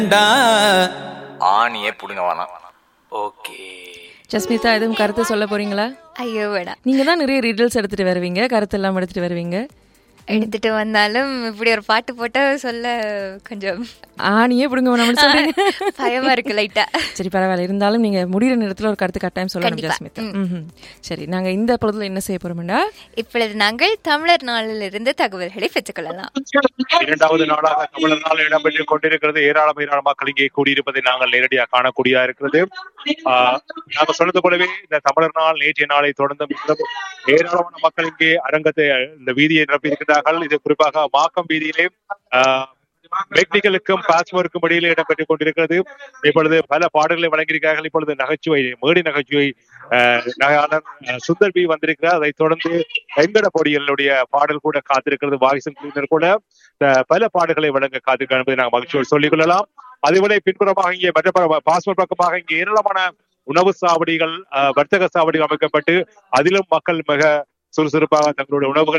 ஆணியே புடுங்க வேணாம் ஓகே ஜஸ்மிதா எதுவும் கருத்து சொல்ல போறீங்களா ஐயோ வேணாம் நீங்க தான் நிறைய ரீடல்ஸ் எடுத்துட்டு வருவீங்க கருத்து எல்லாம் எடுத்துட்டு வருவீங்க எடுத்துட்டு வந்தாலும் இப்படி ஒரு பாட்டு போட்டா சொல்ல கொஞ்சம் ஆணியே பிடுங்க வேணாம்னு சொல்றீங்க பயமா இருக்கு லைட்டா சரி பரவாயில்ல இருந்தாலும் நீங்க முடிகிற நேரத்துல ஒரு கருத்து கட்டாயம் சொல்லணும் கண்டிப்பா. ஜஸ்மிதா ம்ஹும். சரி நாங்க இந்த பொழுதுல என்ன செய்ய போறோம்டா இப்பொழுது நாங்கள் தமிழர் நாளிலிருந்து தகவல்களை பெற்றுக்கொள்ளலாம் இரண்டாவது நாளாக தமிழர் நாள் இடம்பெற்றுக் கொண்டிருக்கிறது ஏராளம் ஏராளம் மக்கள் இங்கே கூடியிருப்பதை நாங்கள் நேரடியாக காணக்கூடியதா இருக்கிறது ஆஹ் நாங்கள் சொன்னது போலவே இந்த தமிழர் நாள் நேற்றைய நாளை தொடர்ந்து மீண்டும் ஏராளமான மக்கள் இங்கே அரங்கத்தை இந்த வீதியை நிரப்பி இருக்கிறார்கள் இது குறிப்பாக மாக்கம் வீதியிலே ஆஹ் மெக்னிக்கலுக்கும் பாஸ்மோருக்கும் இடையிலே இடம்பெற்றுக் கொண்டிருக்கிறது இப்பொழுது பல பாடல்களை வழங்கியிருக்கிறார்கள் இப்பொழுது நகைச்சுவை மேடி நகைச்சுவை ஆஹ் நகையாளர் ஆஹ் சுந்தர் பி வந்திருக்கிறார் அதைத் தொடர்ந்து வெங்கட பொடிகளுடைய பாடல் கூட காத்திருக்கிறது வாரிசன் குழுவினர் கூட அஹ், பல பாடல்களை வழங்க காத்திருக்கிறார் என்பதை நாங்கள் மகிழ்ச்சியோடு சொல்லிக் கொள்ளலாம் அதேபோல பின்புறமாக இங்கே மற்ற ப- பாஸ்போர்ட் பக்கமாக இங்கே ஏராளமான உணவு சாவடிகள் அஹ், வர்த்தக சாவடிகள் அமைக்கப்பட்டு அதிலும் மக்கள் மிக சுறுசுறுப்பாக தங்களுடைய உணவுகளை